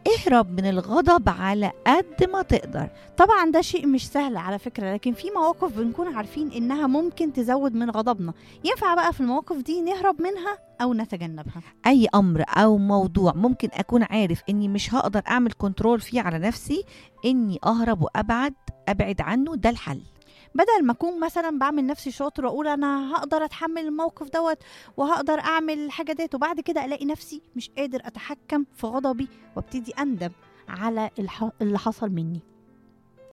اهرب من الغضب على قد ما تقدر طبعا ده شيء مش سهل على فكرة لكن في مواقف بنكون عارفين إنها ممكن تزود من غضبنا ينفع بقى في المواقف دي نهرب منها أو نتجنبها اي امر او موضوع ممكن اكون عارف اني مش هقدر اعمل كنترول فيه على نفسي اني اهرب وابعد ابعد عنه ده الحل بدل ما اكون مثلا بعمل نفسي شاطر واقول انا هقدر اتحمل الموقف دوت وهقدر اعمل الحاجه ديت وبعد كده الاقي نفسي مش قادر اتحكم في غضبي وابتدي اندم على الح- اللي حصل مني